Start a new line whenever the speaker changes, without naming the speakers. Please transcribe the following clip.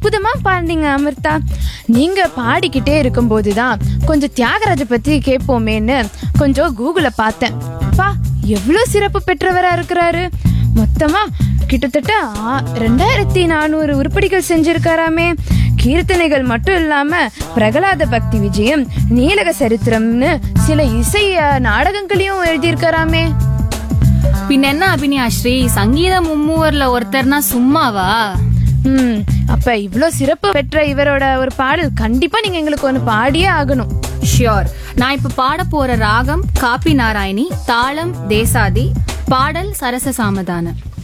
அற்புதமா பாடினீங்க அமிர்தா நீங்க பாடிக்கிட்டே இருக்கும்போது தான் கொஞ்சம் தியாகராஜ பத்தி கேட்போமேன்னு கொஞ்சம் கூகுள பார்த்தேன் பா எவ்வளோ சிறப்பு பெற்றவரா இருக்கிறாரு மொத்தமா கிட்டத்தட்ட ஆ- ரெண்டாயிரத்தி நானூறு உருப்படிகள் செஞ்சிருக்காராமே கீர்த்தனைகள் மட்டும் இல்லாம பிரகலாத பக்தி விஜயம் நீலக சரித்திரம்னு சில இசை அ, நாடகங்களையும் எழுதியிருக்காராமே
பின்ன என்ன அபினியா ஸ்ரீ சங்கீத மும்மூவர்ல ஒருத்தர்னா சும்மாவா
ம் அப்ப இவ்ளோ சிறப்பு பெற்ற இவரோட ஒரு பாடல் கண்டிப்பா நீங்க எங்களுக்கு ஒன்று பாடியே ஆகணும்
ஷியோர் நான் இப்ப பாட போற ராகம் காப்பி நாராயணி தாளம் தேசாதி பாடல் சரச சாமதானம்